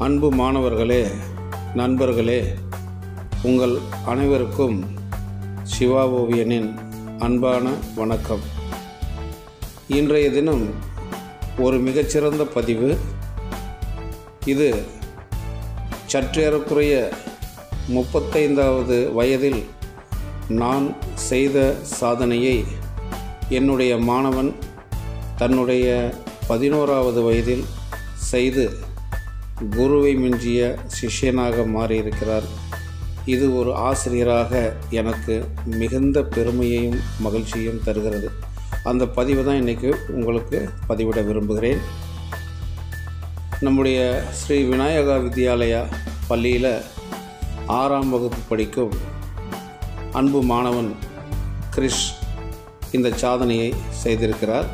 அன்பு மாணவர்களே நண்பர்களே உங்கள் அனைவருக்கும் சிவா ஓவியனின் அன்பான வணக்கம் இன்றைய தினம் ஒரு மிகச்சிறந்த பதிவு இது சற்றேறக்குறைய முப்பத்தைந்தாவது வயதில் நான் செய்த சாதனையை என்னுடைய மாணவன் தன்னுடைய பதினோராவது வயதில் செய்து குருவை மிஞ்சிய சிஷ்யனாக மாறியிருக்கிறார் இது ஒரு ஆசிரியராக எனக்கு மிகுந்த பெருமையையும் மகிழ்ச்சியும் தருகிறது அந்த பதிவை தான் இன்றைக்கி உங்களுக்கு பதிவிட விரும்புகிறேன் நம்முடைய ஸ்ரீ விநாயகா வித்யாலயா பள்ளியில் ஆறாம் வகுப்பு படிக்கும் அன்பு மாணவன் கிரிஷ் இந்த சாதனையை செய்திருக்கிறார்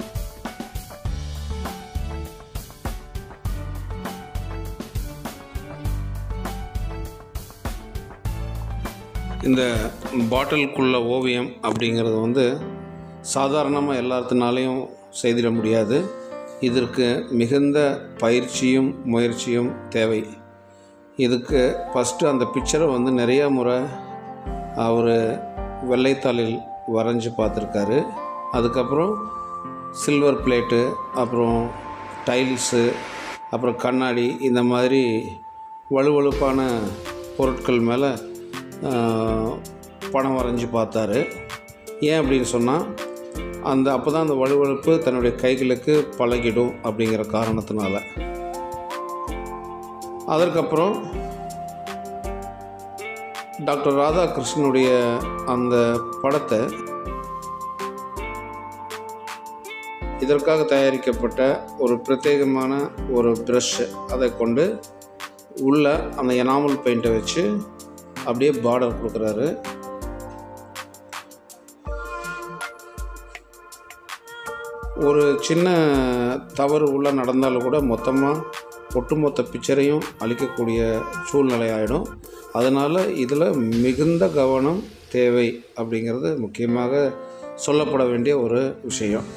இந்த பாட்டிலுக்குள்ள ஓவியம் அப்படிங்கிறது வந்து சாதாரணமாக எல்லாத்தினாலையும் செய்திட முடியாது இதற்கு மிகுந்த பயிற்சியும் முயற்சியும் தேவை இதுக்கு ஃபஸ்ட்டு அந்த பிக்சரை வந்து நிறைய முறை அவர் வெள்ளைத்தாளில் வரைஞ்சி பார்த்துருக்காரு அதுக்கப்புறம் சில்வர் பிளேட்டு அப்புறம் டைல்ஸு அப்புறம் கண்ணாடி இந்த மாதிரி வலுவழுப்பான பொருட்கள் மேலே படம் வரைஞ்சி பார்த்தாரு ஏன் அப்படின்னு சொன்னால் அந்த அப்போ தான் அந்த வலுவழுப்பு தன்னுடைய கைகளுக்கு பழகிடும் அப்படிங்கிற காரணத்தினால அதற்கப்புறம் டாக்டர் ராதாகிருஷ்ணனுடைய அந்த படத்தை இதற்காக தயாரிக்கப்பட்ட ஒரு பிரத்யேகமான ஒரு ப்ரஷ் அதை கொண்டு உள்ள அந்த எனாமல் பெயிண்ட்டை வச்சு அப்படியே பார்டர் கொடுக்குறாரு ஒரு சின்ன தவறு உள்ள நடந்தாலும் கூட மொத்தமாக ஒட்டுமொத்த பிக்சரையும் அழிக்கக்கூடிய சூழ்நிலை ஆகிடும் அதனால் இதில் மிகுந்த கவனம் தேவை அப்படிங்கிறது முக்கியமாக சொல்லப்பட வேண்டிய ஒரு விஷயம்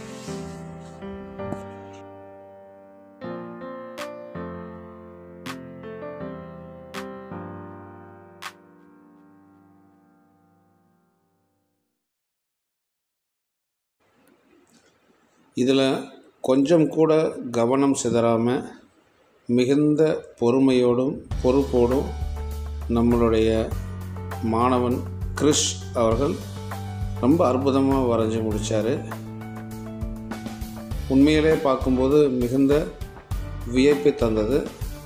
இதில் கொஞ்சம் கூட கவனம் சிதறாமல் மிகுந்த பொறுமையோடும் பொறுப்போடும் நம்மளுடைய மாணவன் கிறிஷ் அவர்கள் ரொம்ப அற்புதமாக வரைஞ்சி முடித்தார் உண்மையிலே பார்க்கும்போது மிகுந்த வியப்பை தந்தது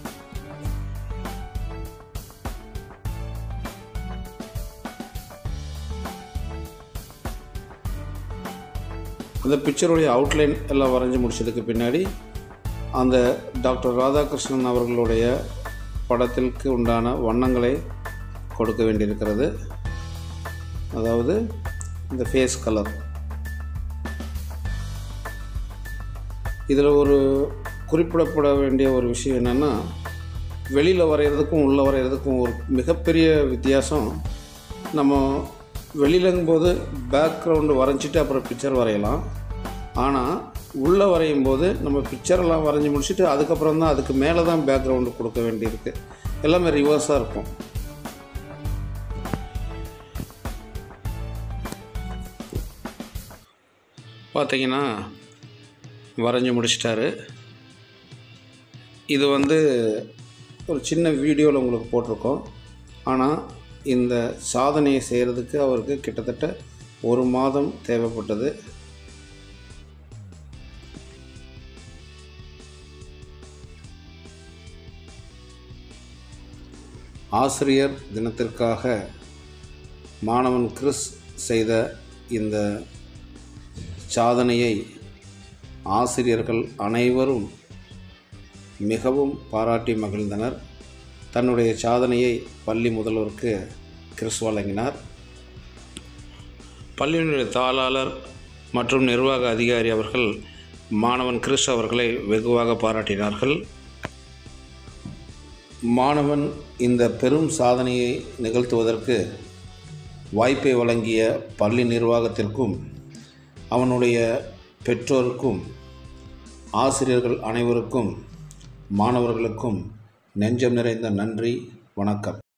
அந்த பிக்சருடைய அவுட்லைன் எல்லாம் வரைஞ்சி முடிச்சதுக்கு பின்னாடி அந்த டாக்டர் ராதாகிருஷ்ணன் அவர்களுடைய படத்திற்கு உண்டான வண்ணங்களை கொடுக்க வேண்டியிருக்கிறது அதாவது இந்த ஃபேஸ் கலர் இதில் ஒரு குறிப்பிடப்பட வேண்டிய ஒரு விஷயம் என்னென்னா வெளியில் வரைகிறதுக்கும் உள்ளே வரைகிறதுக்கும் ஒரு மிகப்பெரிய வித்தியாசம் நம்ம வெளியிலங்கும்போது பேக்ரவுண்டு வரைஞ்சிட்டு அப்புறம் பிக்சர் வரையலாம் ஆனால் உள்ளே வரையும் போது நம்ம பிக்சரெல்லாம் வரைஞ்சி முடிச்சுட்டு அதுக்கப்புறம் தான் அதுக்கு மேலே தான் பேக்ரவுண்டு கொடுக்க வேண்டியிருக்கு எல்லாமே ரிவர்ஸாக இருக்கும் பார்த்தீங்கன்னா வரைஞ்சி முடிச்சிட்டாரு இது வந்து ஒரு சின்ன வீடியோவில் உங்களுக்கு போட்டிருக்கோம் ஆனால் இந்த சாதனையை செய்கிறதுக்கு அவருக்கு கிட்டத்தட்ட ஒரு மாதம் தேவைப்பட்டது ஆசிரியர் தினத்திற்காக மாணவன் கிறிஸ் செய்த இந்த சாதனையை ஆசிரியர்கள் அனைவரும் மிகவும் பாராட்டி மகிழ்ந்தனர் தன்னுடைய சாதனையை பள்ளி முதல்வருக்கு கிறிஸ் வழங்கினார் பள்ளியினுடைய தாளாளர் மற்றும் நிர்வாக அதிகாரி அவர்கள் மாணவன் கிறிஸ் அவர்களை வெகுவாக பாராட்டினார்கள் மாணவன் இந்த பெரும் சாதனையை நிகழ்த்துவதற்கு வாய்ப்பை வழங்கிய பள்ளி நிர்வாகத்திற்கும் அவனுடைய பெற்றோருக்கும் ஆசிரியர்கள் அனைவருக்கும் மாணவர்களுக்கும் நெஞ்சம் நிறைந்த நன்றி வணக்கம்